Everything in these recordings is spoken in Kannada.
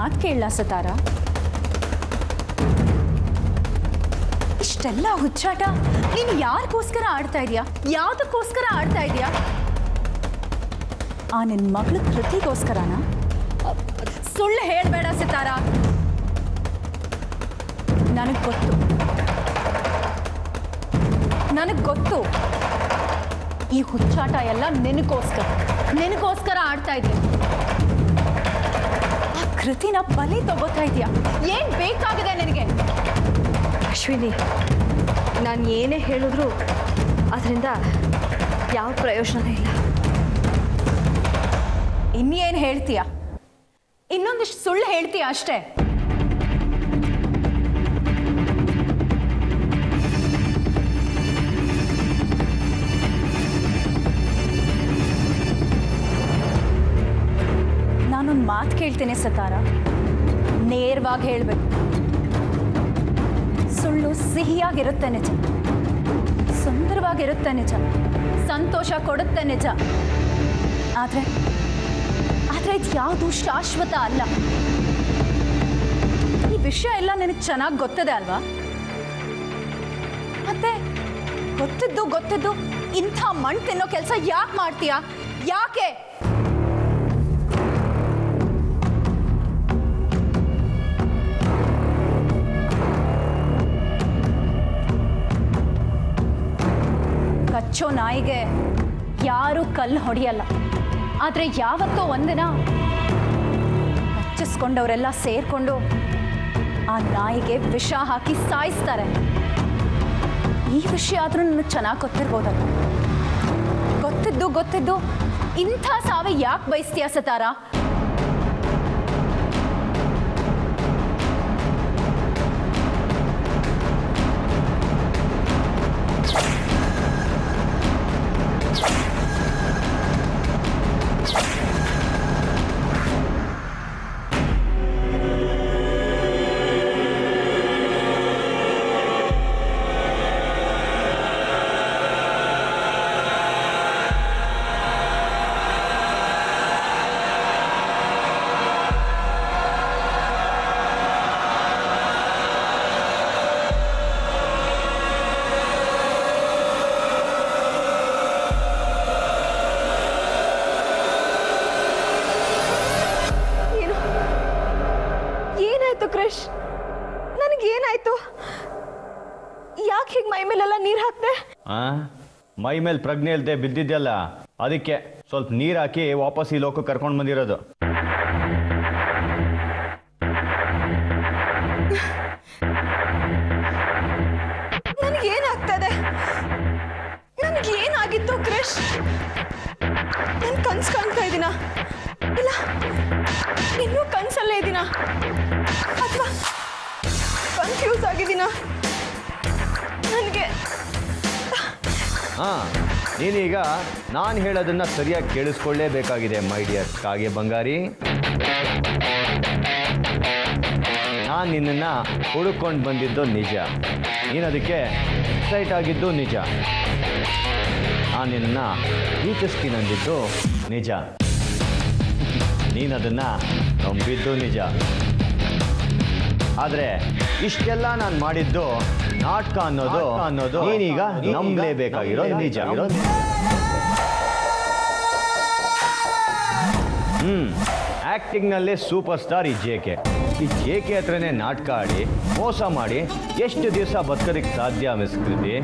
ಮಾತು ಕೇಳಲ್ಲ ಸತಾರ ಇಷ್ಟೆಲ್ಲ ಹುಚ್ಚಾಟ ನೀನು ಯಾರಿಗೋಸ್ಕರ ಆಡ್ತಾ ಇದೀಯಾ ಯಾವುದಕ್ಕೋಸ್ಕರ ಆಡ್ತಾ ಇದೀಯಾ ಆ ನಿನ್ನ ಮಗಳ ಕೃತಿಗೋಸ್ಕರನಾ ಸುಳ್ಳು ಹೇಳಬೇಡ ಸಿತಾರ ನನಗೆ ಗೊತ್ತು ನನಗೆ ಗೊತ್ತು ಈ ಹುಚ್ಚಾಟ ಎಲ್ಲ ನಿನಗೋಸ್ಕರ ನಿನಗೋಸ್ಕರ ಆಡ್ತಾ ಇದ್ದೀನಿ ಆ ಕೃತಿನ ಬಲಿ ತಗೋತಾ ಇದೆಯಾ ಏನ್ ಬೇಕಾಗಿದೆ ನಿನಗೆ ಅಶ್ವಿನಿ ನಾನು ಏನೇ ಹೇಳಿದ್ರು ಅದರಿಂದ ಯಾವ ಪ್ರಯೋಜನವೂ ಇಲ್ಲ ಇನ್ನೇನು ಹೇಳ್ತೀಯ ಇನ್ನೊಂದಿಷ್ಟು ಸುಳ್ಳು ಹೇಳ್ತೀಯ ಅಷ್ಟೇ ನಾನೊಂದು ಮಾತು ಕೇಳ್ತೇನೆ ಸತಾರ ನೇರವಾಗಿ ಹೇಳಬೇಕು ಸುಳ್ಳು ಸಿಹಿಯಾಗಿರುತ್ತೆ ನಿಜ ಸುಂದರವಾಗಿರುತ್ತೆ ನಿಜ ಸಂತೋಷ ಕೊಡುತ್ತೆ ನಿಜ ಆದರೆ ಆದರೆ ಇದು ಯಾವುದು ಶಾಶ್ವತ ಅಲ್ಲ ಈ ವಿಷಯ ಎಲ್ಲ ನಿನಗೆ ಚೆನ್ನಾಗಿ ಗೊತ್ತಿದೆ ಅಲ್ವಾ ಮತ್ತೆ ಗೊತ್ತಿದ್ದು ಗೊತ್ತಿದ್ದು ಇಂಥ ಮಣ್ಣು ತಿನ್ನೋ ಕೆಲಸ ಯಾಕೆ ಮಾಡ್ತೀಯಾ ಯಾಕೆ ಕಚ್ಚೋ ನಾಯಿಗೆ ಯಾರೂ ಕಲ್ಲು ಹೊಡೆಯಲ್ಲ ಆದರೆ ಯಾವತ್ತೋ ಒಂದಿನ ಹಚ್ಚಿಸ್ಕೊಂಡವರೆಲ್ಲ ಸೇರ್ಕೊಂಡು ಆ ನಾಯಿಗೆ ವಿಷ ಹಾಕಿ ಸಾಯಿಸ್ತಾರೆ ಈ ವಿಷಯ ಆದರೂ ನನಗೆ ಚೆನ್ನಾಗಿ ಗೊತ್ತಿರ್ಬೋದಲ್ಲ ಗೊತ್ತಿದ್ದು ಗೊತ್ತಿದ್ದು ಇಂಥ ಸಾವೆ ಯಾಕೆ ಬಯಸ್ತೀಯ ಸತಾರ ಏನು ಏನಾಯ್ತು ಕ್ರಿಶ್ ನನಗೇನಾಯ್ತು ಯಾಕೆ ಹೀಗೆ ಮೈ ಮೇಲೆಲ್ಲ ನೀರು ಹಾಕ್ದೆ ಆ ಮೈ ಮೇಲೆ ಪ್ರಜ್ಞೆ ಇಲ್ಲದೆ ಬಿದ್ದಿದ್ಯಲ್ಲ ಅದಕ್ಕೆ ಸ್ವಲ್ಪ ನೀರು ಹಾಕಿ ವಾಪಸ್ ಈ ಲೋಕಕ್ಕೆ ಕರ್ಕೊಂಡು ಬಂದಿರೋದು ನನಗೇನಾಗ್ತದೆ ನನಗೇನಾಗಿತ್ತು ಕ್ರಿಶ್ ನಾನು ಕನ್ಸು ಕಾಣ್ತಾ ಇದ್ದೀನ ಇಲ್ಲ ಇನ್ನೂ ಕನ್ಸಲ್ಲೇ ಇದ್ದೀನ ಅಥವಾ ಕನ್ಫ್ಯೂಸ್ ಆಗಿದ್ದೀನ ನನಗೆ ಹಾ ನೀನೀಗ ನಾನು ಹೇಳೋದನ್ನ ಸರಿಯಾಗಿ ಕೇಳಿಸ್ಕೊಳ್ಳೇಬೇಕಾಗಿದೆ ಮೈ ಡಿಯರ್ ಕಾಗೆ ಬಂಗಾರಿ ನಾನು ನಿನ್ನನ್ನು ಹುಡುಕೊಂಡು ಬಂದಿದ್ದು ನಿಜ ನೀನು ಅದಕ್ಕೆ ಎಕ್ಸೈಟ್ ಆಗಿದ್ದು ನಿಜ ನಾನು ನಿನ್ನನ್ನು ಪ್ರೀತಿಸ್ತೀನಿ ಅಂದಿದ್ದು ನಿಜ ನೀನು ಅದನ್ನು ನಂಬಿದ್ದು ನಿಜ ಆದರೆ ಇಷ್ಟೆಲ್ಲ ನಾನು ಮಾಡಿದ್ದು ನಾಟಕ ಅನ್ನೋದು ಅನ್ನೋದು ನೀನೀಗ ನಂಬಲೇಬೇಕಾಗಿರೋ ನಿಜ ಹ್ಮ್ ಆಕ್ಟಿಂಗ್ನಲ್ಲೇ ಸೂಪರ್ ಸ್ಟಾರ್ ಈ ಜೆ ಕೆ ಈ ಜೆ ಕೆ ಹತ್ರನೇ ನಾಟಕ ಆಡಿ ಮೋಸ ಮಾಡಿ ಎಷ್ಟು ದಿವಸ ಬದುಕೋದಕ್ಕೆ ಸಾಧ್ಯ ಮಿಸ್ ಕೃತಿ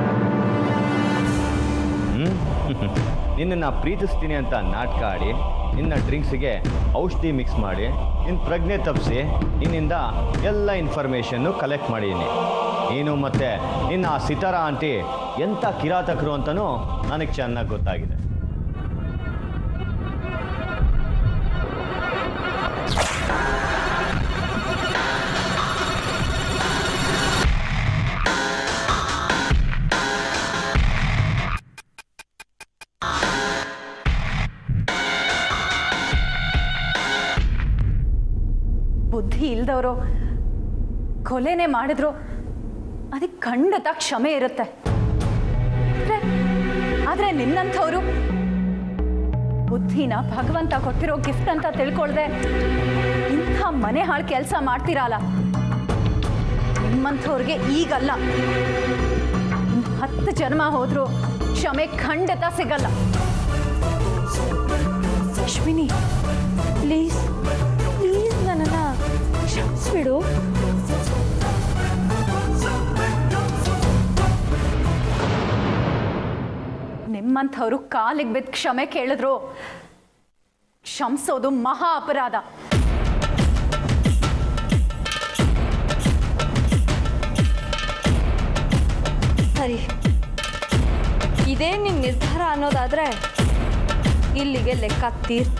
ಹ್ಮ್ ನಿನ್ನನ್ನು ಪ್ರೀತಿಸ್ತೀನಿ ಅಂತ ನಾಟಕ ಆಡಿ ನಿನ್ನ ಡ್ರಿಂಕ್ಸ್ಗೆ ಔಷಧಿ ಮಿಕ್ಸ್ ಮಾಡಿ ನಿನ್ನ ಪ್ರಜ್ಞೆ ತಪ್ಪಿಸಿ ನಿನ್ನಿಂದ ಎಲ್ಲ ಇನ್ಫಾರ್ಮೇಷನ್ನು ಕಲೆಕ್ಟ್ ಮಾಡಿದ್ದೀನಿ ನೀನು ಮತ್ತೆ ನಿನ್ನ ಆ ಸಿತಾರ ಆಂಟಿ ಎಂಥ ಕಿರಾತಕರು ಅಂತಲೂ ನನಗೆ ಚೆನ್ನಾಗಿ ಗೊತ್ತಾಗಿದೆ ಬುದ್ಧಿ ಇಲ್ದವರು ಕೊಲೆನೇ ಮಾಡಿದ್ರು ಅದಕ್ಕೆ ಖಂಡಿತ ಕ್ಷಮೆ ಇರುತ್ತೆ ಆದ್ರೆ- ಆದ್ರೆ ನಿನ್ನಂಥವ್ರು ಬುದ್ಧಿನ ಭಗವಂತ ಕೊಟ್ಟಿರೋ ಗಿಫ್ಟ್ ಅಂತ ತಿಳ್ಕೊಳ್ದೆ ಇಂಥ ಮನೆ ಹಾಳು ಕೆಲಸ ಮಾಡ್ತೀರಲ್ಲ ನಿಮ್ಮಂಥವ್ರಿಗೆ ಈಗಲ್ಲ ಇನ್ ಹತ್ತು ಜನ್ಮ ಹೋದ್ರು ಕ್ಷಮೆ ಖಂಡಿತ ಸಿಗಲ್ಲ ಅಶ್ವಿನಿ ಪ್ಲೀಸ್ ಪ್ಲೀಸ್ ನನ್ನನ್ನು ಕ್ಷಮಿಸ್ಬಿಡು ನಿಮ್ಮಂಥವ್ರು ಕಾಲಿಗೆ ಬಿದ್ದು ಕ್ಷಮೆ ಕೇಳಿದ್ರು ಕ್ಷಮಿಸೋದು ಮಹಾ ಅಪರಾಧ ಸರಿ ಇದೇ ನಿನ್ನ ನಿರ್ಧಾರ ಅನ್ನೋದಾದ್ರೆ ಇಲ್ಲಿಗೆ ಲೆಕ್ಕ ತೀರ್ತು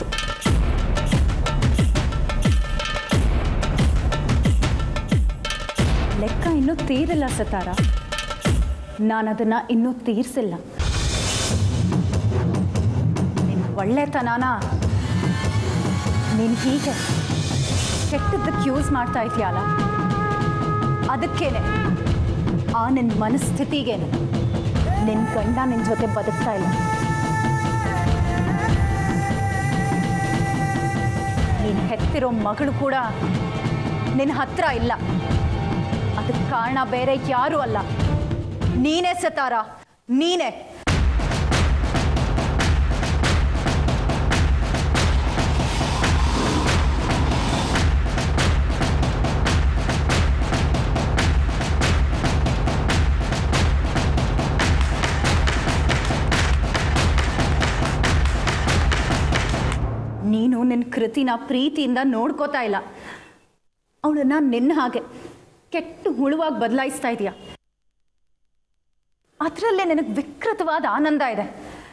ಲೆಕ್ಕ ಇನ್ನೂ ತೀರಿಲ್ಲ ಸತಾರ ನಾನು ಅದನ್ನ ಇನ್ನೂ ತೀರಿಸಿಲ್ಲ ನಿನ್ ಒಳ್ಳೆತನನ ನೀನು ಹೀಗೆ ಕೆಟ್ಟದ್ದಕ್ಕೆ ಯೂಸ್ ಮಾಡ್ತಾ ಇದೆಯಲ್ಲ ಅದಕ್ಕೇನೆ ಆ ನಿನ್ನ ಮನಸ್ಥಿತಿಗೇನೆ ನಿನ್ನ ಗಂಡ ನಿನ್ನ ಜೊತೆ ಬದುಕ್ತಾ ಇಲ್ಲ ನೀನು ಹೆತ್ತಿರೋ ಮಗಳು ಕೂಡ ನಿನ್ನ ಹತ್ರ ಇಲ್ಲ ಅದಕ್ಕೆ ಕಾರಣ ಬೇರೆ ಯಾರೂ ಅಲ್ಲ ನೀನೇ ಸತಾರ ನೀನೇ ನೀನು ನಿನ್ನ ಕೃತಿನ ಪ್ರೀತಿಯಿಂದ ನೋಡ್ಕೋತಾ ಇಲ್ಲ ಅವಳನ್ನ ನಿನ್ನ ಹಾಗೆ ಕೆಟ್ಟು ಹುಳುವಾಗಿ ಬದಲಾಯಿಸ್ತಾ ಇದೀಯ ಅದರಲ್ಲೇ ನಿನಗೆ ವಿಕೃತವಾದ ಆನಂದ ಇದೆ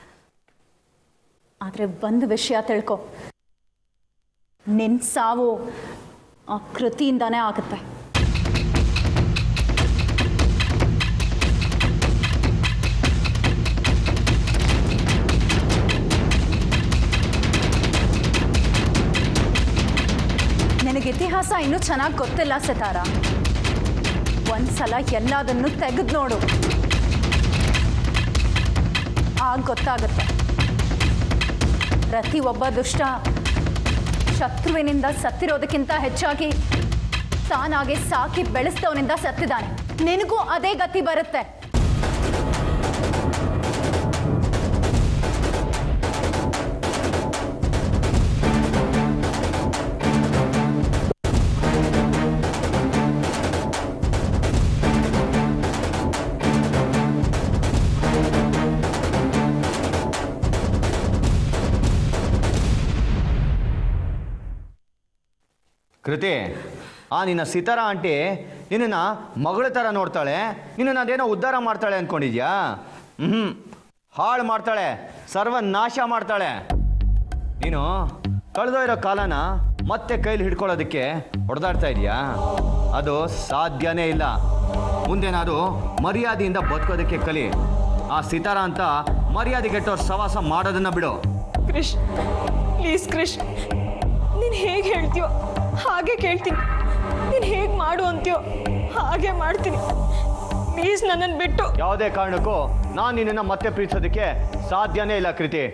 ಆದರೆ ಒಂದು ವಿಷಯ ತಿಳ್ಕೊ ನಿನ್ನ ಸಾವು ಆ ಕೃತಿಯಿಂದಾನೇ ಆಗುತ್ತೆ ನಿನಗೆ ಇತಿಹಾಸ ಇನ್ನೂ ಚೆನ್ನಾಗಿ ಗೊತ್ತಿಲ್ಲ ಸತಾರ ಒಂದ್ಸಲ ಎಲ್ಲದನ್ನು ತೆಗೆದು ನೋಡು ಆಗ ಗೊತ್ತಾಗುತ್ತೆ ಪ್ರತಿ ಒಬ್ಬ ದುಷ್ಟ ಶತ್ರುವಿನಿಂದ ಸತ್ತಿರೋದಕ್ಕಿಂತ ಹೆಚ್ಚಾಗಿ ತಾನಾಗೆ ಸಾಕಿ ಬೆಳೆಸ್ತವನಿಂದ ಸತ್ತಿದ್ದಾನೆ ನಿನಗೂ ಅದೇ ಗತಿ ಬರುತ್ತೆ ಕೃತಿ ಆ ನಿನ್ನ ಸಿತಾರ ಆಂಟಿ ನಿನ್ನನ್ನು ಮಗಳ ಥರ ನೋಡ್ತಾಳೆ ನಿನ್ನನ್ನು ಅದೇನೋ ಉದ್ಧಾರ ಮಾಡ್ತಾಳೆ ಅಂದ್ಕೊಂಡಿದ್ಯಾ ಹ್ಞೂ ಹಾಳು ಮಾಡ್ತಾಳೆ ಸರ್ವನಾಶ ಮಾಡ್ತಾಳೆ ನೀನು ಕಳೆದೋಗಿರೋ ಕಾಲನ ಮತ್ತೆ ಕೈಲಿ ಹಿಡ್ಕೊಳ್ಳೋದಕ್ಕೆ ಹೊಡೆದಾಡ್ತಾ ಇದೀಯಾ ಅದು ಸಾಧ್ಯನೇ ಇಲ್ಲ ಮುಂದೇನಾದ್ರು ಮರ್ಯಾದೆಯಿಂದ ಬದುಕೋದಕ್ಕೆ ಕಲಿ ಆ ಸಿತಾರ ಅಂತ ಮರ್ಯಾದೆ ಕೆಟ್ಟವ್ರ ಸವಾಸ ಮಾಡೋದನ್ನ ಬಿಡು ಕ್ರಿಶ್ ಪ್ಲೀಸ್ ಕ್ರಿಶ್ ನೀನು ಹೇಗೆ ಹೇಳ್ತೀಯೋ ಹಾಗೆ ಕೇಳ್ತೀನಿ ನೀನು ಹೇಗೆ ಮಾಡು ಅಂತೀಯೋ ಹಾಗೆ ಮಾಡ್ತೀನಿ ಪ್ಲೀಸ್ ನನ್ನನ್ನು ಬಿಟ್ಟು ಯಾವುದೇ ಕಾರಣಕ್ಕೂ ನಾನು ನಿನ್ನನ್ನು ಮತ್ತೆ ಪ್ರೀತಿಸೋದಕ್ಕೆ ಸಾಧ್ಯನೇ ಇಲ್ಲ ಕೃತಿ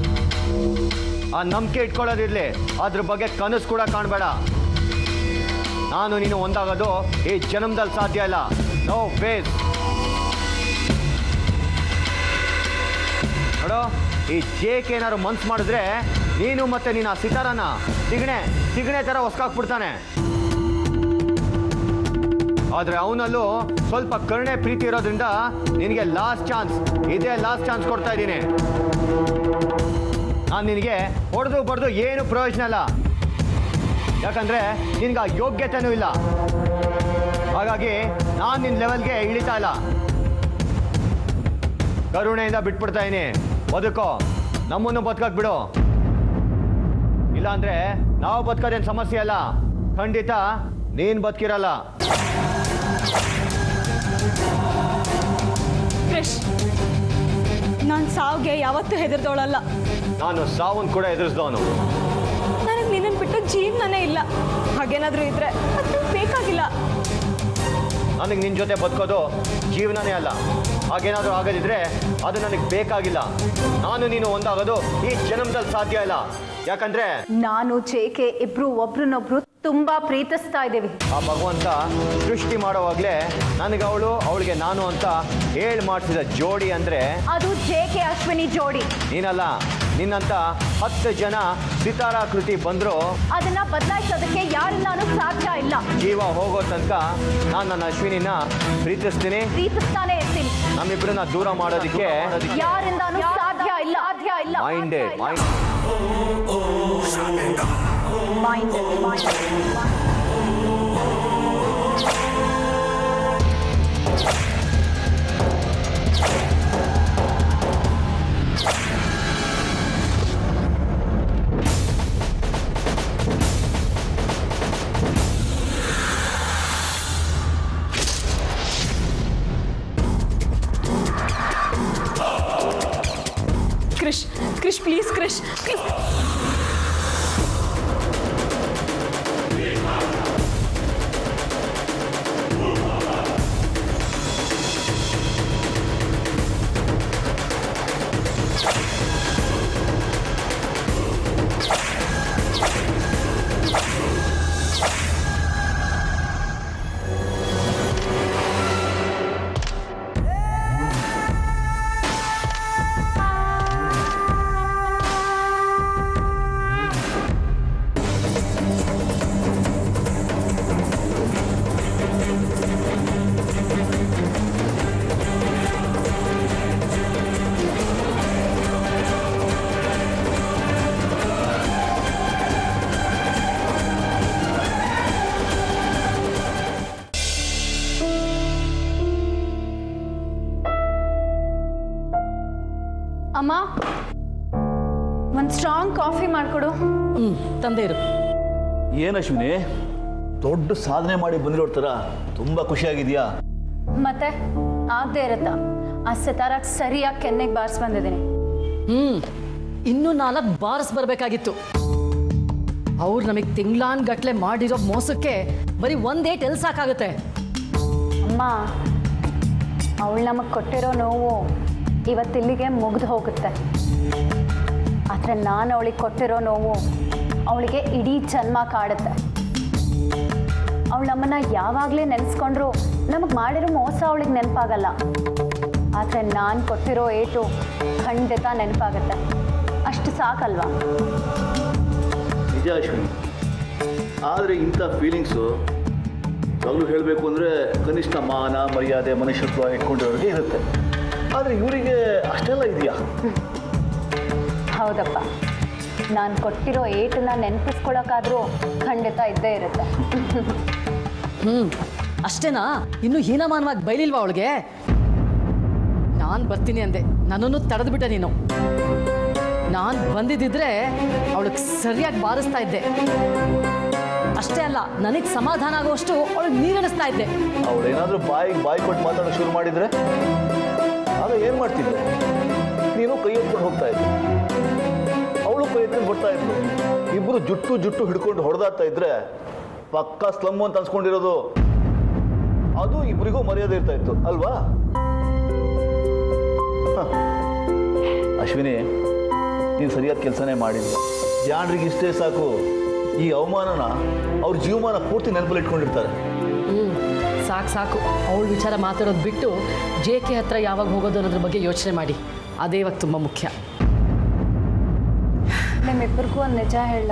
ಆ ನಂಬಿಕೆ ಇಟ್ಕೊಳ್ಳೋದಿರ್ಲಿ ಅದ್ರ ಬಗ್ಗೆ ಕನಸು ಕೂಡ ಕಾಣಬೇಡ ನಾನು ನೀನು ಒಂದಾಗೋದು ಈ ಜನ್ಮದಲ್ಲಿ ಸಾಧ್ಯ ಇಲ್ಲ ನೋ ಫೇಸ್ ನೋಡು ಈ ಜೇಕ್ ಏನಾದ್ರು ಮನ್ಸು ಮಾಡಿದ್ರೆ ನೀನು ಮತ್ತೆ ನೀನು ಆ ಸಿತಾರನ ಸಿಗಣೆ ಸಿಗಣೆ ಥರ ಹೊಸ್ಕಾಕ್ಬಿಡ್ತಾನೆ ಆದ್ರೆ ಅವನಲ್ಲೂ ಸ್ವಲ್ಪ ಕರುಣೆ ಪ್ರೀತಿ ಇರೋದ್ರಿಂದ ನಿನಗೆ ಲಾಸ್ಟ್ ಚಾನ್ಸ್ ಇದೇ ಲಾಸ್ಟ್ ಚಾನ್ಸ್ ಕೊಡ್ತಾ ಇದ್ದೀನಿ ನಾನು ನಿನಗೆ ಹೊಡೆದು ಬಡ್ದು ಏನು ಪ್ರಯೋಜನ ಇಲ್ಲ ಯಾಕಂದ್ರೆ ನಿನ್ಗೆ ಆ ಯೋಗ್ಯತೆನೂ ಇಲ್ಲ ಹಾಗಾಗಿ ನಾನು ನಿನ್ನ ಲೆವೆಲ್ಗೆ ಇಳಿತಾ ಇಲ್ಲ ಕರುಣೆಯಿಂದ ಬಿಟ್ಬಿಡ್ತಾ ಇದೀನಿ ಬದುಕೋ ನಮ್ಮನ್ನು ಬದುಕಕ್ ಬಿಡು ಇಲ್ಲಾಂದ್ರೆ ನಾವು ಬದುಕೋದೇನು ಸಮಸ್ಯೆ ಅಲ್ಲ ಖಂಡಿತ ನೀನು ಬದುಕಿರಲ್ಲ ಕ್ರಿಶ್ ನಾನು ಸಾವಿಗೆ ಯಾವತ್ತೂ ಹೆದರ್ದವಳಲ್ಲ ನಾನು ಸಾವನ್ ಕೂಡ ಎದುರಿಸ್ದವನು ನನಗೆ ನಿನ್ನನ್ನು ಬಿಟ್ಟು ಜೀವನನೇ ಇಲ್ಲ ಹಾಗೇನಾದರೂ ಇದ್ರೆ ಅದು ನಂಗ್ ಬೇಕಾಗಿಲ್ಲ ನನಗೆ ನಿನ್ನ ಜೊತೆ ಬದುಕೋದು ಜೀವನನೇ ಅಲ್ಲ ಹಾಗೇನಾದರೂ ಆಗೋದಿದ್ರೆ ಅದು ನನಗೆ ಬೇಕಾಗಿಲ್ಲ ನಾನು ನೀನು ಒಂದಾಗೋದು ಈ ಜನ್ಮದಲ್ಲಿ ಸಾಧ್ಯ ಇಲ್ಲ ಯಾಕಂದ್ರೆ ನಾನು ಜೇಕೆ ಇಬ್ರು ಒಬ್ರನ್ನೊಬ್ರು ತುಂಬಾ ಪ್ರೀತಿಸ್ತಾ ಇದ್ದೀವಿ ಆ ಭಗವಂತ ಸೃಷ್ಟಿ ಮಾಡೋವಾಗಲೇ ನನಗೆ ಅವಳು ಅವಳಿಗೆ ನಾನು ಅಂತ ಹೇಳಿ ಮಾಡಿಸಿದ ಜೋಡಿ ಅಂದರೆ ಅದು ಜೇಕೆ ಅಶ್ವಿನಿ ಜೋಡಿ ನೀನಲ್ಲ ನಿನ್ನಂತ ಹತ್ತು ಜನ ಸಿತಾರಾಕೃತಿ ಬಂದರೂ ಅದನ್ನ ಬದಲಾಯಿಸೋದಕ್ಕೆ ಯಾರಿಂದಾನು ಸಾಧ್ಯ ಇಲ್ಲ ಜೀವ ಹೋಗೋ ತನಕ ನಾನು ನನ್ನ ಅಶ್ವಿನಿನ ಪ್ರೀತಿಸ್ತೀನಿ ಪ್ರೀತಿಸ್ತಾನೆ ಇರ್ತೀನಿ ನಮ್ಮಿಬ್ಬರನ್ನ ದೂರ ಮಾಡೋದಕ್ಕೆ ಯಾರಿಂದಾನು ಸಾಧ್ಯ ಇಲ್ಲ ಸಾಧ್ಯ ಇಲ್ಲ minded mind mind Krish Krish please Krish Krish ಅಮ್ಮ ಒಂದು ಸ್ಟ್ರಾಂಗ್ ಕಾಫಿ ಮಾಡಿಕೊಡು ಹ್ಞೂ ತಂದೆ ಇರು ಏನು ಅಶ್ವಿನಿ ದೊಡ್ಡ ಸಾಧನೆ ಮಾಡಿ ಬಂದಿರೋ ಥರ ತುಂಬ ಖುಷಿಯಾಗಿದೆಯಾ ಮತ್ತೆ ಆಗದೆ ಇರುತ್ತಾ ಆ ಸಿತಾರಾಗ್ ಸರಿಯಾಗಿ ಕೆನ್ನೆಗೆ ಬಾರಿಸಿ ಬಂದಿದ್ದೀನಿ ಹ್ಞೂ ಇನ್ನೂ ನಾಲ್ಕು ಬಾರ್ಸ್ ಬರಬೇಕಾಗಿತ್ತು ಅವ್ರು ನಮಗೆ ತಿಂಗ್ಳಾನ್ ಗಟ್ಲೆ ಮಾಡಿರೋ ಮೋಸಕ್ಕೆ ಬರೀ ಒಂದೇ ಟೆಲ್ ಸಾಕಾಗುತ್ತೆ ಅಮ್ಮ ಅವಳು ನಮಗೆ ಕೊಟ್ಟಿರೋ ನೋವು ಇವತ್ತಿಲ್ಲಿಗೆ ಮುಗ್ದು ಹೋಗುತ್ತೆ ಆದರೆ ನಾನು ಅವಳಿಗೆ ಕೊಟ್ಟಿರೋ ನೋವು ಅವಳಿಗೆ ಇಡೀ ಜನ್ಮ ಕಾಡುತ್ತೆ ಅವಳು ನಮ್ಮನ್ನ ಯಾವಾಗಲೇ ನೆನೆಸ್ಕೊಂಡ್ರು ನಮಗೆ ಮಾಡಿರೋ ಮೋಸ ಅವಳಿಗೆ ನೆನಪಾಗಲ್ಲ ಆದರೆ ನಾನು ಕೊಟ್ಟಿರೋ ಏಟು ಖಂಡಿತ ನೆನಪಾಗುತ್ತೆ ಅಷ್ಟು ಸಾಕಲ್ವಾ ನಿಜ ಅಶ್ವಿನಿ ಆದರೆ ಇಂಥ ಫೀಲಿಂಗ್ಸು ಯಾವಾಗಲೂ ಹೇಳಬೇಕು ಅಂದರೆ ಕನಿಷ್ಠ ಮಾನ ಮರ್ಯಾದೆ ಮನುಷ್ಯತ್ವ ಇಟ್ಕೊಂಡಿರೋರಿಗೆ ಇರುತ್ತೆ ಆದರೆ ಇವರಿಗೆ ಅಷ್ಟೆಲ್ಲ ಇದೆಯಾ ಹೌದಪ್ಪ ನಾನು ಕೊಟ್ಟಿರೋ ಏಟನ್ನ ನೆನಪಿಸ್ಕೊಳಕ್ಕಾದ್ರೂ ಖಂಡಿತ ಇದ್ದೇ ಇರುತ್ತೆ ಹ್ಞೂ ಅಷ್ಟೇನಾ ಇನ್ನೂ ಹೀನಮಾನವಾಗಿ ಬೈಲಿಲ್ವಾ ಅವಳಿಗೆ ನಾನು ಬರ್ತೀನಿ ಅಂದೆ ನನ್ನನ್ನು ತಡೆದ್ಬಿಟ್ಟೆ ನೀನು ನಾನು ಬಂದಿದ್ದಿದ್ರೆ ಅವಳಿಗೆ ಸರಿಯಾಗಿ ಬಾರಿಸ್ತಾ ಇದ್ದೆ ಅಷ್ಟೇ ಅಲ್ಲ ನನಗೆ ಸಮಾಧಾನ ಆಗುವಷ್ಟು ಅವಳಿಗೆ ನೀರಿಳಿಸ್ತಾ ಇದ್ದೆ ಅವಳೇನಾದರೂ ಬಾಯಿಗೆ ಬಾಯಿ ಕೊಟ್ಟು ಮಾತಾಡೋಕೆ ಶುರು ಮಾಡಿದರೆ ಆಗ ಏನು ಮಾಡ್ತಿದ್ದೆ ನೀನು ಕೈ ಎತ್ಕೊಂಡು ಹೋಗ್ತಾ ಇದ್ದೆ ಅವಳು ಕೈ ಎತ್ಕೊಂಡು ಬರ್ತಾ ಇದ್ಲು ಇಬ್ಬರು ಜುಟ್ಟು ಜುಟ್ಟು ಹಿಡ್ಕೊಂಡು ಹೊಡೆದಾಡ್ತಾ ಇದ್ರೆ ಪಕ್ಕ ಸ್ಲಮ್ ಅಂತ ಅನ್ಸ್ಕೊಂಡಿರೋದು ಅದು ಇಬ್ಬರಿಗೂ ಮರ್ಯಾದೆ ಇರ್ತಾ ಇತ್ತು ಅಲ್ವಾ ಹ. ಅಶ್ವಿನಿ ನೀನು ಸರಿಯಾದ ಕೆಲಸನೇ ಮಾಡಿದ್ದೆ ಜಾಣರಿಗೆ ಇಷ್ಟೇ ಸಾಕು ಈ ಅವಮಾನನ ಅವ್ರ ಜೀವಮಾನ ಪೂರ್ತಿ ನೆನಪಲ್ಲಿ ಇಟ್ಕೊಂಡಿರ್ತಾರೆ ಹ್ಞೂ ಸಾಕು ಸಾಕು ಅವಳ ವಿಚಾರ ಮಾತಾಡೋದು ಬಿಟ್ಟು ಜೆ ಕೆ ಹತ್ರ ಯಾವಾಗ ಹೋಗೋದು ಅನ್ನೋದ್ರ ಬಗ್ಗೆ ಯೋಚನೆ ಮಾಡಿ ಅದೇ ಇವಾಗ ತುಂಬ ಮುಖ್ಯ ನಿಮ್ಮಿಬ್ಬರಿಗೂ ಒಂದು ನಿಜ ಹೇಳ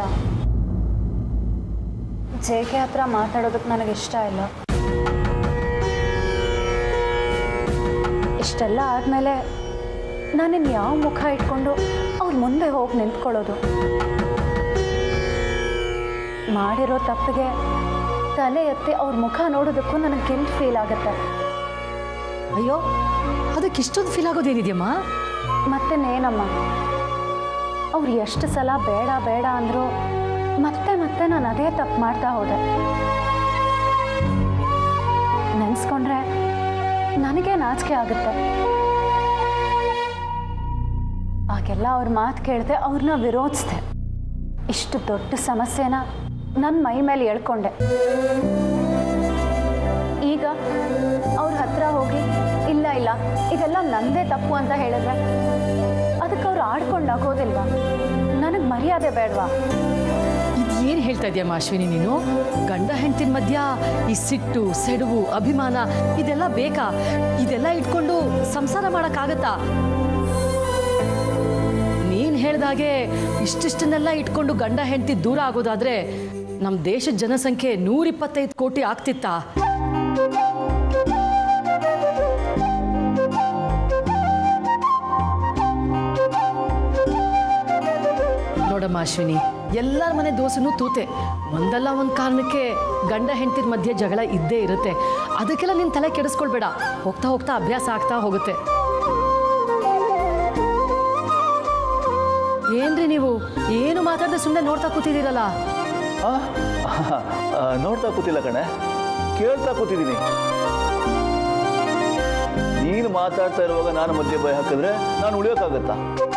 ಜೆ ಕೆ ಹತ್ರ ಮಾತಾಡೋದಕ್ಕೆ ನನಗೆ ಇಷ್ಟ ಇಲ್ಲ ಇಷ್ಟೆಲ್ಲ ಆದಮೇಲೆ ನಾನಿನ್ನು ಯಾವ ಮುಖ ಇಟ್ಕೊಂಡು ಅವ್ರ ಮುಂದೆ ಹೋಗಿ ನಿಂತ್ಕೊಳ್ಳೋದು ಮಾಡಿರೋ ತಪ್ಪಿಗೆ ತಲೆ ಎತ್ತಿ ಅವ್ರ ಮುಖ ನೋಡೋದಕ್ಕೂ ನನಗೆ ಗಿಲ್ಟ್ ಫೀಲ್ ಆಗುತ್ತೆ ಅಯ್ಯೋ ಅದಕ್ಕೆ ಇಷ್ಟೊಂದು ಫೀಲ್ ಆಗೋದೇನಿದೆಯಮ್ಮ ಮತ್ತೇನೇನಮ್ಮ ಅವ್ರು ಎಷ್ಟು ಸಲ ಬೇಡ ಬೇಡ ಅಂದರು ಮತ್ತೆ ಮತ್ತೆ ನಾನು ಅದೇ ತಪ್ಪು ಮಾಡ್ತಾ ಹೋದೆ ನೆನೆಸ್ಕೊಂಡ್ರೆ ನನಗೆ ನಾಚಿಕೆ ಆಗುತ್ತೆ ಆಗೆಲ್ಲ ಅವ್ರ ಮಾತು ಕೇಳಿದೆ ಅವ್ರನ್ನ ವಿರೋಧಿಸ್ದೆ ಇಷ್ಟು ದೊಡ್ಡ ಸಮಸ್ಯೆನ ನನ್ನ ಮೈ ಮೇಲೆ ಎಳ್ಕೊಂಡೆ ಈಗ ಇಲ್ಲ ಇದೆಲ್ಲ ನಂದೇ ತಪ್ಪು ಅಂತ ಹೇಳಿದ್ರೆ ಅದಕ್ಕೆ ಅವ್ರು ಆಡ್ಕೊಂಡು ನಗೋದಿಲ್ವಾ ನನಗೆ ಮರ್ಯಾದೆ ಬೇಡವಾ ಇದೇನು ಹೇಳ್ತಾ ಇದೆಯಮ್ಮ ಅಶ್ವಿನಿ ನೀನು ಗಂಡ ಹೆಂಡತಿನ ಮಧ್ಯ ಈ ಸಿಟ್ಟು ಸೆಡವು ಅಭಿಮಾನ ಇದೆಲ್ಲ ಬೇಕಾ ಇದೆಲ್ಲ ಇಟ್ಕೊಂಡು ಸಂಸಾರ ಮಾಡೋಕ್ಕಾಗತ್ತಾ ನೀನು ಹೇಳ್ದಾಗೆ ಇಷ್ಟಿಷ್ಟನ್ನೆಲ್ಲ ಇಟ್ಕೊಂಡು ಗಂಡ ಹೆಂಡತಿ ದೂರ ಆಗೋದಾದ್ರೆ ನಮ್ಮ ದೇಶದ ಜನಸಂಖ್ಯೆ ನೂರಿಪ್ಪತ್ತೈದು ಕೋಟಿ ಆಗ್ತಿತ್ತಾ ನೋಡಮ್ಮ ಅಶ್ವಿನಿ ಎಲ್ಲರ ಮನೆ ದೋಸೆನೂ ತೂತೆ ಒಂದಲ್ಲ ಒಂದು ಕಾರಣಕ್ಕೆ ಗಂಡ ಹೆಂಡತಿರ ಮಧ್ಯೆ ಜಗಳ ಇದ್ದೇ ಇರುತ್ತೆ ಅದಕ್ಕೆಲ್ಲ ನೀನು ತಲೆ ಕೆಡಿಸ್ಕೊಳ್ಬೇಡ ಹೋಗ್ತಾ ಹೋಗ್ತಾ ಅಭ್ಯಾಸ ಆಗ್ತಾ ಹೋಗುತ್ತೆ ಏನ್ರಿ ನೀವು ಏನು ಮಾತಾಡದೆ ಸುಮ್ಮನೆ ನೋಡ್ತಾ ಕೂತಿದ್ದೀರಲ್ಲ ಆ? ಆ, ನೋಡ್ತಾ ಕೂತಿಲ್ಲ ಕಣೆ ಕೇಳ್ತಾ ಕೂತಿದ್ದೀನಿ ನೀನು ಮಾತಾಡ್ತಾ ಇರುವಾಗ ನಾನು ಮಧ್ಯೆ ಭಯ ಹಾಕಿದ್ರೆ ನಾನು ಉಳಿಯೋಕ್ಕಾಗತ್ತಾ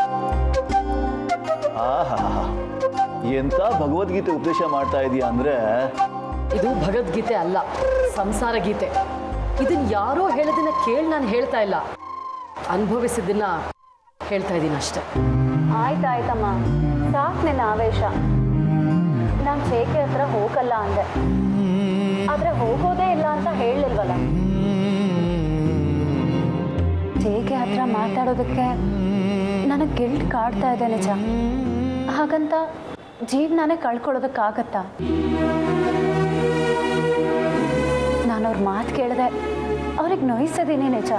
ಆಹಾ ಎಂತ ಭಗವದ್ಗೀತೆ ಉಪದೇಶ ಮಾಡ್ತಾ ಇದೀಯ ಅಂದ್ರೆ ಇದು ಭಗವದ್ಗೀತೆ ಅಲ್ಲ ಸಂಸಾರ ಗೀತೆ ಇದನ್ನ ಯಾರೋ ಹೇಳೋದನ್ನ ಕೇಳಿ ನಾನು ಹೇಳ್ತಾ ಇಲ್ಲ ಅನುಭವಿಸಿದ್ದನ್ನ ಹೇಳ್ತಾ ಇದ್ದೀನಿ ಅಷ್ಟೇ ಆಯ್ತಾಯ್ತಮ್ಮ ಸಾಕು ನಿನ್ನ ಆವೇಶ ನಾನು ಚೇಕೆ ಹತ್ರ ಹೋಗಲ್ಲ ಅಂದೆ ಆದ್ರೆ ಹೋಗೋದೇ ಇಲ್ಲ ಅಂತ ಹೇಳಲಿಲ್ವಲ್ಲ ಚೇಕೆ ಹತ್ರ ಮಾತಾಡೋದಕ್ಕೆ ನನಗೆ ಗಿಲ್ಟ್ ಕಾಡ್ತಾ ಇದೆ ನಿಜ ಹಾಗಂತ ಜೀವನಾನೇ ಕಳ್ಕೊಳ್ಳೋದಕ್ಕಾಗತ್ತಾ ನಾನು ಅವ್ರ ಮಾತು ಕೇಳಿದೆ ಅವ್ರಿಗೆ ನೋಯಿಸಿದ್ದೀನಿ ನಿಜ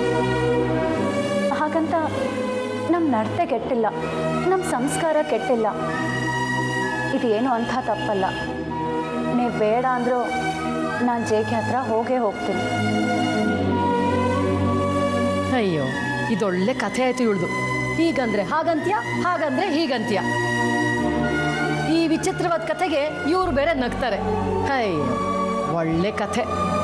ಹಾಗಂತ ನಮ್ಮ ನಡತೆ ಕೆಟ್ಟಿಲ್ಲ ನಮ್ಮ ಸಂಸ್ಕಾರ ಕೆಟ್ಟಿಲ್ಲ ಇದೇನು ಅಂಥ ತಪ್ಪಲ್ಲ ನೀವು ಬೇಡ ಅಂದರೂ ನಾನು ಜೇಕೆ ಹತ್ರ ಹೋಗೇ ಹೋಗ್ತೀನಿ ಅಯ್ಯೋ ಇದೊಳ್ಳೆ ಕಥೆ ಆಯ್ತು ಇವಳ್ದು ಹೀಗಂದ್ರೆ ಹಾಗಂತ್ಯ ಹಾಗಂದ್ರೆ ಹೀಗಂತ್ಯ ಈ ವಿಚಿತ್ರವಾದ ಕಥೆಗೆ ಇವ್ರು ಬೇರೆ ನಗ್ತಾರೆ ಅಯ್ಯೋ ಒಳ್ಳೆ ಕಥೆ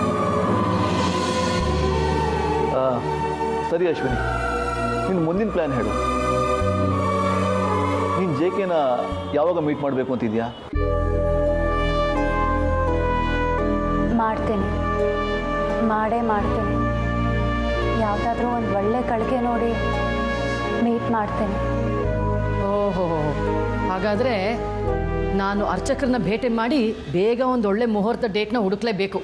ಆ, ಸರಿ ಅಶ್ವಿನಿ ನಿನ್ನ ಮುಂದಿನ ಪ್ಲ್ಯಾನ್ ಹೇಳು ನೀನು ಜೆ ಕೆನ ಯಾವಾಗ ಮೀಟ್ ಮಾಡಬೇಕು ಅಂತಿದ್ಯಾ ಮಾಡ್ತೀನಿ ಮಾಡೇ ಮಾಡ್ತೀನಿ ಯಾವುದಾದ್ರೂ ಒಂದು ಒಳ್ಳೆ ಕಳಿಗೆ ನೋಡಿ ಮೀಟ್ ಮಾಡ್ತೀನಿ ಓಹೋ ಹಾಗಾದ್ರೆ ನಾನು ಅರ್ಚಕರನ್ನ ಭೇಟಿ ಮಾಡಿ ಬೇಗ ಒಂದು ಒಳ್ಳೆ ಮುಹೂರ್ತ ಡೇಟ್ನ ಹುಡುಕ್ಲೇಬೇಕು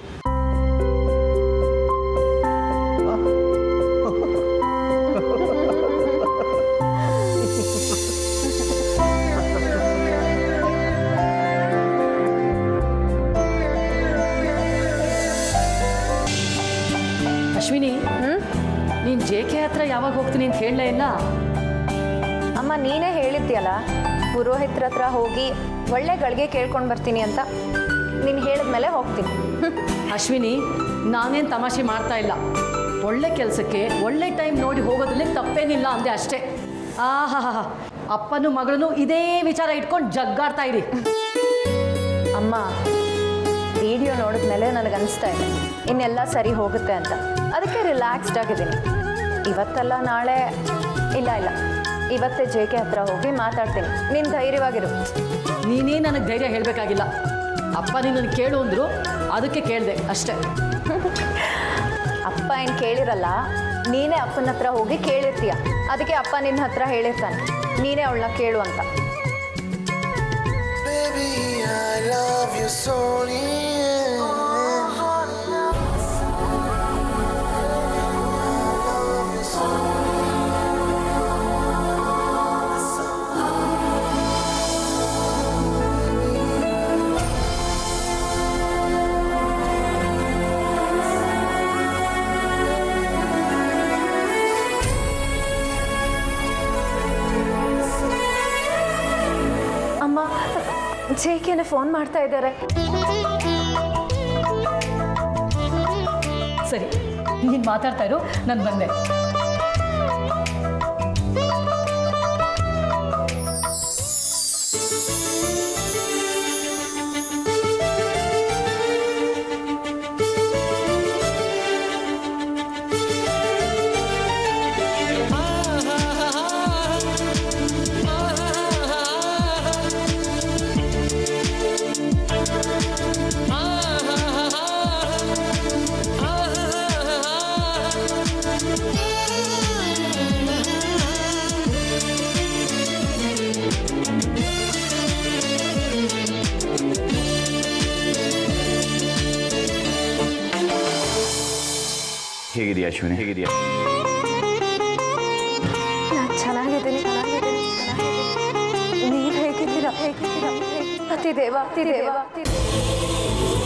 ಅಶ್ವಿನಿ ನೀನು ಜೆ ಕೆ ಹತ್ರ ಯಾವಾಗ ಹೋಗ್ತೀನಿ ಅಂತ ಹೇಳಲೇ ಇಲ್ಲ ಅಮ್ಮ ನೀನೇ ಹೇಳಿದ್ಯಲ್ಲ ಪುರೋಹಿತ್ರ ಹತ್ರ ಹೋಗಿ ಒಳ್ಳೆ ಗಳಿಗೆ ಕೇಳ್ಕೊಂಡು ಬರ್ತೀನಿ ಅಂತ ನೀನು ಹೇಳಿದ್ಮೇಲೆ ಹೋಗ್ತೀನಿ ಅಶ್ವಿನಿ ನಾನೇನು ತಮಾಷೆ ಮಾಡ್ತಾ ಇಲ್ಲ ಒಳ್ಳೆ ಕೆಲಸಕ್ಕೆ ಒಳ್ಳೆ ಟೈಮ್ ನೋಡಿ ಹೋಗೋದ್ರಲ್ಲಿ ತಪ್ಪೇನಿಲ್ಲ ಅಂದೆ ಅಷ್ಟೇ ಆಹಾ ಅಪ್ಪನೂ ಮಗಳೂ ಇದೇ ವಿಚಾರ ಇಟ್ಕೊಂಡು ಜಗ್ಗಾಡ್ತಾ ಇರಿ ಅಮ್ಮ ವಿಡಿಯೋ ನೋಡಿದ್ಮೇಲೆ ನನಗೆ ಅನಿಸ್ತಾ ಇದೆ ಇನ್ನೆಲ್ಲ ಸರಿ ಹೋಗುತ್ತೆ ಅಂತ ಅದಕ್ಕೆ ರಿಲ್ಯಾಕ್ಸ್ಡ್ ಆಗಿದ್ದೀನಿ ಇವತ್ತಲ್ಲ ನಾಳೆ ಇಲ್ಲ ಇಲ್ಲ ಇವತ್ತೇ ಜೆ ಕೆ ಹತ್ರ ಹೋಗಿ ಮಾತಾಡ್ತೀನಿ ನೀನು ಧೈರ್ಯವಾಗಿರು ನೀನೇ ನನಗೆ ಧೈರ್ಯ ಹೇಳಬೇಕಾಗಿಲ್ಲ ಅಪ್ಪ ನೀನು ಕೇಳು ಅಂದರು ಅದಕ್ಕೆ ಕೇಳಿದೆ ಅಷ್ಟೇ ಅಪ್ಪ ಏನು ಕೇಳಿರಲ್ಲ ನೀನೇ ಅಪ್ಪನ ಹತ್ರ ಹೋಗಿ ಕೇಳಿರ್ತೀಯ ಅದಕ್ಕೆ ಅಪ್ಪ ನಿನ್ನ ಹತ್ರ ಹೇಳಿರ್ತಾನೆ ನೀನೇ ಅವಳನ್ನ ಕೇಳು ಅಂತ Baby, I love you so ಅಮ್ಮ ಜೆ ಕೆನ ಫೋನ್ ಮಾಡ್ತಾ ಇದ್ದಾರೆ ಸರಿ ನೀನು ಮಾತಾಡ್ತಾ ಇರು ನಾನು ಬಂದೆ sweet. ಹೇಗಿದೆಯಾ ಅಶ್ವಿನಿ ಹೇಗಿದೆಯಾ ನಾನು ಚೆನ್ನಾಗಿದ್ದೀನಿ ಚೆನ್ನಾಗಿದ್ದೀನಿ ನೀವು ಹೇಗಿದ್ದೀರಾ ಹೇಗಿದ್ದೀರಾ ಅತಿ ದೇವ ಅತಿ ದೇವ